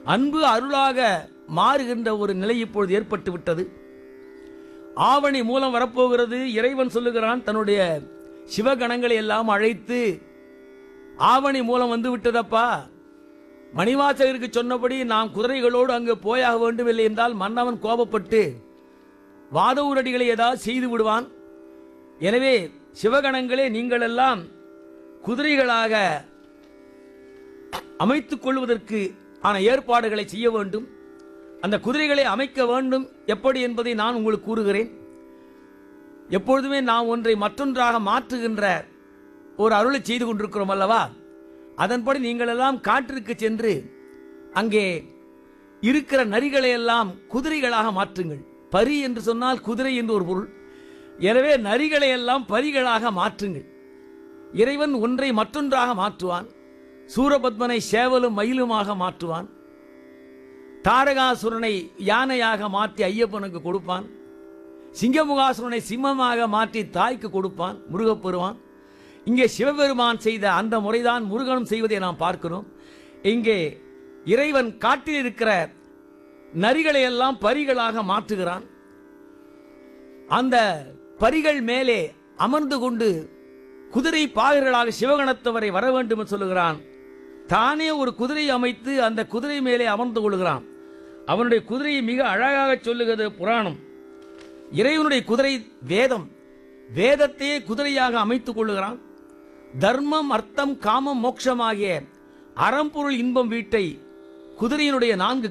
அன்பு அருளாக மாறுகின்ற ஒரு நிலை இப்பொழுது ஏற்பட்டு விட்டது ஆவணி மூலம் வரப்போகிறது இறைவன் சொல்லுகிறான் தன்னுடைய சிவகணங்களை எல்லாம் அழைத்து ஆவணி மூலம் வந்து விட்டதப்பா மணிவாசகருக்கு சொன்னபடி நாம் குதிரைகளோடு அங்கு போயாக வேண்டும் இல்லை என்றால் மன்னவன் கோபப்பட்டு வாதவூரடிகளை ஏதாவது செய்து விடுவான் எனவே சிவகணங்களே நீங்கள் எல்லாம் குதிரைகளாக அமைத்துக் கொள்வதற்கு ஆன ஏற்பாடுகளை செய்ய வேண்டும் அந்த குதிரைகளை அமைக்க வேண்டும் எப்படி என்பதை நான் உங்களுக்கு கூறுகிறேன் எப்பொழுதுமே நாம் ஒன்றை மற்றொன்றாக மாற்றுகின்ற ஒரு அருளை செய்து கொண்டிருக்கிறோம் அல்லவா அதன்படி நீங்கள் எல்லாம் காட்டிற்கு சென்று அங்கே இருக்கிற நரிகளை எல்லாம் குதிரைகளாக மாற்றுங்கள் பரி என்று சொன்னால் குதிரை என்று ஒரு பொருள் எனவே நரிகளை எல்லாம் பரிகளாக மாற்றுங்கள் இறைவன் ஒன்றை மற்றொன்றாக மாற்றுவான் சூரபத்மனை சேவலும் மயிலுமாக மாற்றுவான் தாரகாசுரனை யானையாக மாற்றி ஐயப்பனுக்கு கொடுப்பான் சிங்கமுகாசுரனை சிம்மமாக மாற்றி தாய்க்கு கொடுப்பான் முருகப்பெருமான் இங்கே சிவபெருமான் செய்த அந்த முறைதான் முருகனும் செய்வதை நாம் பார்க்கிறோம் இங்கே இறைவன் காட்டில் இருக்கிற நரிகளை எல்லாம் பரிகளாக மாற்றுகிறான் அந்த பரிகள் மேலே அமர்ந்து கொண்டு குதிரை பாகர்களாக சிவகணத்தவரை வர வேண்டும் என்று சொல்லுகிறான் தானே ஒரு குதிரை அமைத்து அந்த குதிரை மேலே அமர்ந்து கொள்கிறான் அவனுடைய குதிரையை மிக அழகாக சொல்லுகிறது புராணம் இறைவனுடைய குதிரை வேதம் வேதத்தையே குதிரையாக அமைத்துக் கொள்ளுகிறான் தர்மம் அர்த்தம் காமம் மோட்சமாகிய அறம்பொருள் இன்பம் வீட்டை குதிரையினுடைய நான்கு